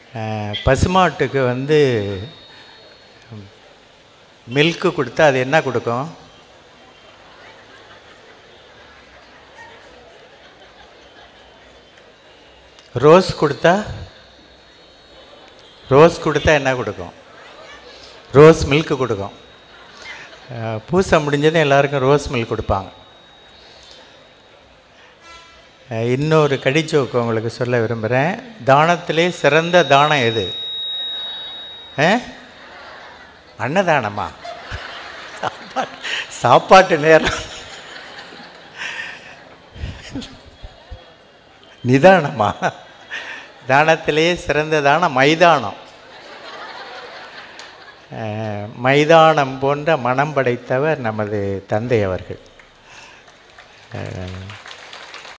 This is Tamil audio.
அஹ், பசுமாட்டுக்கு வந்து மில்க்கு கொடுத்தா அது என்ன கொடுக்கும் ரோஸ் கொடுத்தா ரோஸ் கொடுத்தா என்ன கொடுக்கும் ரோஸ் மில்க்கு கொடுக்கும் அஹ், பூசை முடிஞ்சதும் எல்லாருக்கும் ரோஸ் மில்க் கொடுப்பாங்க அஹ், இன்னொரு கடிச்சோக்கு உங்களுக்கு சொல்ல விரும்புகிறேன் தானத்திலே சிறந்த தானம் எது அஹ்? அன்னதானமா சாப்பாட்டு சாப்பாட்டு நேரம் நிதானமா தானத்திலேயே சிறந்த தானம் மைதானம் அஹ், மைதானம் போன்ற மனம் படைத்தவர் நமது தந்தை அவர்கள் அஹ்,